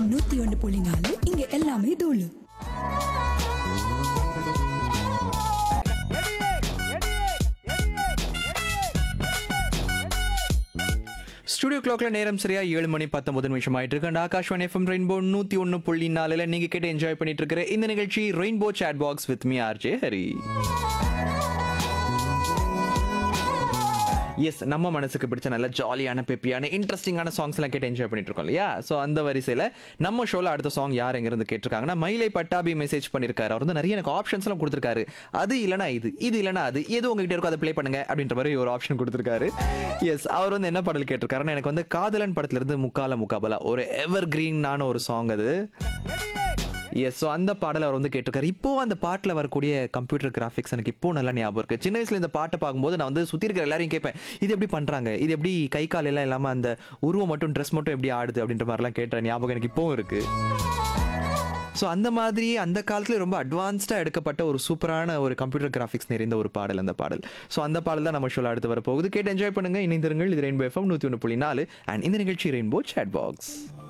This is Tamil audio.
நூத்தி ஒன்று புள்ளி நாலு இங்க எல்லாமே தூளு ஸ்டுடியோ கிளாக்ல நேரம் சரியா ஏழு மணி பத்தொன்பது நிமிஷம் ஆயிட்டு இருக்கு And ஆகாஷ்வாணி எஃப்எம் ரெயின்போ நூத்தி ஒன்னு புள்ளி நாலுல நீங்க கேட்டு என்ஜாய் பண்ணிட்டு இருக்கிற இந்த நிகழ்ச்சி rainbow chat box with me RJ Hari S நம்ம மனசுக்கு பிடிச்ச நல்ல ஜாலியான பெப்பியான இன்ட்ரெஸ்டிங்கான சாங்ஸ் எல்லாம் கேட்டு என்ஜாய் பண்ணிட்டு இருக்கோம் இல்லையா ஸோ அந்த வரிசையில் நம்ம ஷோல அடுத்த சாங் யார் எங்கிருந்து கேட்டிருக்காங்கன்னா மயிலை பட்டாபி மெசேஜ் பண்ணியிருக்காரு அவர் வந்து நிறைய எனக்கு ஆப்ஷன்ஸ் எல்லாம் கொடுத்துருக்காரு அது இல்லைனா இது இது இல்லைனா அது எது உங்ககிட்ட இருக்கோ அதை ப்ளே பண்ணுங்க அப்படின்ற மாதிரி ஒரு ஆப்ஷன் கொடுத்துருக்காரு எஸ் அவர் வந்து என்ன பாடல் கேட்டிருக்காருன்னா எனக்கு வந்து காதலன் படத்துல இருந்து முக்கால முக்காபலா ஒரு எவர் கிரீனான ஒரு சாங் அது எஸ் ஸோ அந்த பாடல் அவர் வந்து கேட்டிருக்காரு இப்போ அந்த பாட்டில் வரக்கூடிய கம்ப்யூட்டர் கிராஃபிக்ஸ் எனக்கு இப்போ நல்லா ஞாபகம் இருக்கு சின்ன வயசுல இந்த பாட்டை பார்க்கும்போது நான் வந்து சுற்றி இருக்கிற எல்லாரையும் கேட்பேன் இது எப்படி பண்றாங்க இது எப்படி கை கால் எல்லாம் இல்லாமல் அந்த உருவம் மட்டும் ட்ரெஸ் மட்டும் எப்படி ஆடுது அப்படின்ற மாதிரிலாம் கேட்ட ஞாபகம் எனக்கு இப்போவும் இருக்கு ஸோ அந்த மாதிரி அந்த காலத்துல ரொம்ப அட்வான்ஸ்டாக எடுக்கப்பட்ட ஒரு சூப்பரான ஒரு கம்ப்யூட்டர் கிராஃபிக்ஸ் நிறைந்த ஒரு பாடல் அந்த பாடல் ஸோ அந்த பாடல் தான் நம்ம ஷோல அடுத்து வர போகுது கேட்டு என்ஜாய் பண்ணுங்க இணைந்திருங்கள் இது ரெயின்போ எஃப்எம் நூற்றி ஒன்று புள்ளி நாலு அண்ட் இந்த நிகழ்ச்சி ரெயின்போ சேட் பாக்ஸ்